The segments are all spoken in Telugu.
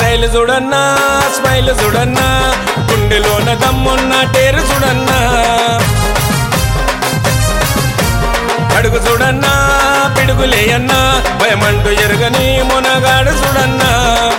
స్టైల్ చూడన్నా స్మైల్ చూడన్నా గుండెలోన దమ్మున్న టేరు చూడన్నా అడుగు చూడన్నా పిడుగులేయన్నా భయమంటూ ఎరగని మునగాడు చూడన్నా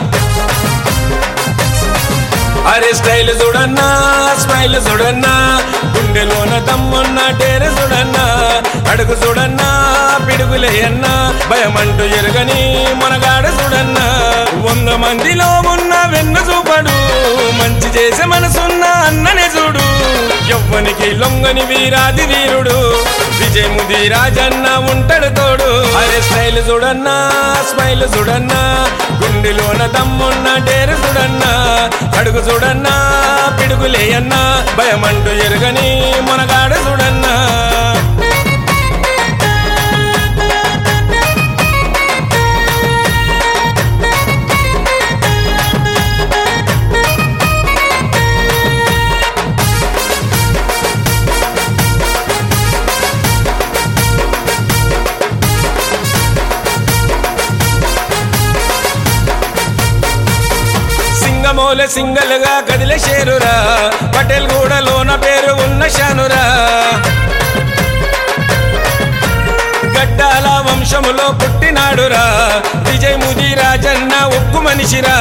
అరే స్టైల్ చూడన్నా స్మైల్ చూడన్నా గుండెలోన దమ్మున్న టేరు చూడన్నా అడుగు చూడన్నా పిడుగులేయన్నా భయమంటూ ఎరగని మునగాడు చూడన్నా వంద మందిలో ఉన్న వెన్న చూపడు మంచి చేసే మనసున్న అన్ననే చూడు ఎవ్వనికి లొంగని వీరాది వీరుడు విజయముది రాజన్న ఉంటాడు తోడు అరే స్టైల్ చూడన్నా స్మైల్ చూడన్నా గుండెలోన దమ్మున్న టేరు చూడన్నా అడుగు చూడన్నా పిడుగులేయన్నా భయమంటూ ఎరగని మునగాడు చూడన్నా సింగమోల సింగలుగా కదిలే షేరురా పటేల్ గూడలోన పేరు ఉన్న షానురా గడ్డాల వంశములో పుట్టినాడురా విజయ్ ముది రాజన్న ఉక్కు మనిషిరా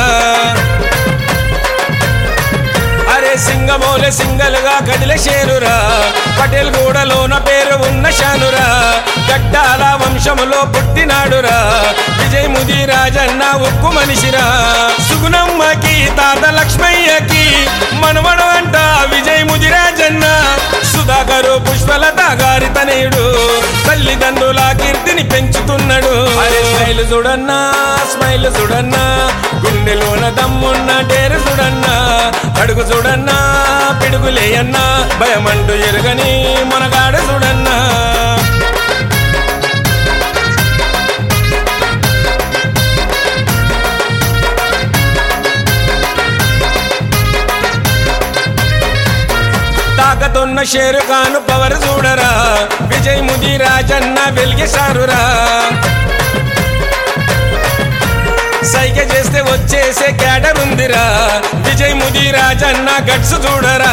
అరే సింగమోల సింగలుగా కదిలే షేరురా పటేల్ గూడలోన పేరు ఉన్న షానురా గడ్డాల వంశములో పుట్టినాడురా విజయ్ ముది రాజన్న ఉక్కు మనిషిరా సుగుణమ్మకి తాత లక్ష్మయ్యకి మనవడు అంట విజయ్ ముది రాజన్న సుధాకరు పుష్పలత గారి తనయుడు తల్లిదండ్రుల కీర్తిని పెంచుతున్నాడు అరే స్మైల్ చూడన్నా స్మైల్ చూడన్నా గుండెలోన దమ్మున్న టేరు చూడన్నా అడుగు చూడన్నా పిడుగులేయన్నా భయమంటూ ఎరగని మనగాడు చూడన్నా తాకతున్న షేరు ఖాను పవర్ చూడరా విజయ్ ముది రాజన్న వెలిగేశారురా సైగ చేస్తే వచ్చేసే క్యాడర్ ఉందిరా విజయ్ ముది రాజన్న గట్స్ చూడరా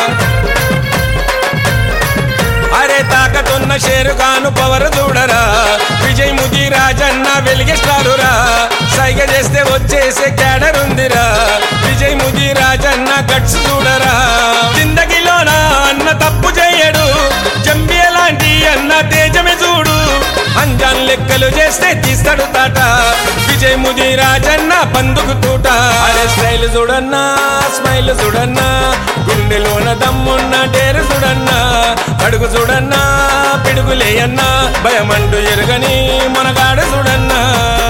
అరే తాకతున్న షేరు ఖాను పవర్ చూడరా విజయ్ ముది రాజన్న వెలిగేస్తారురా సైగ చేస్తే వచ్చేసే క్యాడర్ ఉందిరా విజయ్ ముది రాజన్న గట్స్ చూడరా జిందగీలోన అన్న తప్పు చేయడు జంబి లాంటి అన్న తేజమే చూడు అంజాన్ లెక్కలు చేస్తే తీస్తాడు తాట విజయ్ ముది రాజన్న పందుకు తూట అరే స్టైల్ చూడన్నా స్మైల్ చూడన్నా గుండెలోన దమ్మున్న టేరు చూడన్నా అడుగు చూడన్నా పిడుగులేయన్నా భయమంటూ ఎరగని మనగాడు చూడన్నా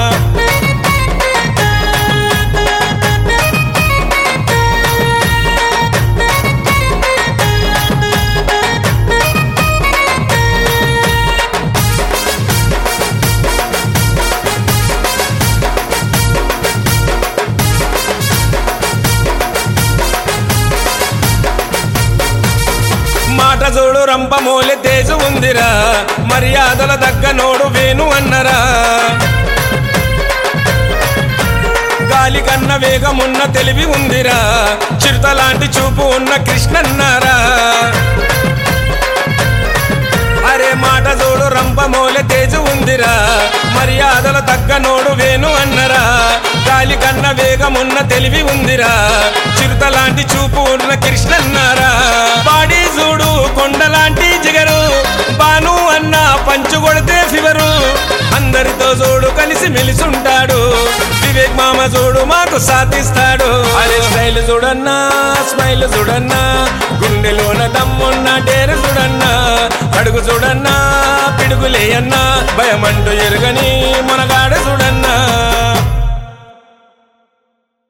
మాట చూడు రంపమూలి తేజు ఉందిరా మర్యాదల దగ్గ నోడు వేణు అన్నరా గాలి కన్న వేగమున్న తెలివి ఉందిరా చిరుత లాంటి చూపు ఉన్న కృష్ణన్నారా అరే మాట చూడు రంపమూలె తేజు ఉందిరా మర్యాదల తగ్గ నోడు వేణు అన్నరా గాలి కన్న వేగమున్న తెలివి ఉందిరా చిరుత లాంటి చూపు ఉన్న కృష్ణన్నారా బాడీ చూడు కొండలాంటి జిగరు బాను అన్న పంచు కొడితే ఫివరు అందరితో చూడు కలిసి మెలిసుంటాడు వివేక్ మామ చూడు మాకు సాధిస్తాడు అరే స్టైల్ చూడన్నా స్మైల్ చూడన్నా గుండెలోన దమ్మున్న టేరు చూడన్నా అడుగు చూడన్నా పిడుగులేయన్నా భయమంటూ ఎరుగని మునగాడు చూడన్నా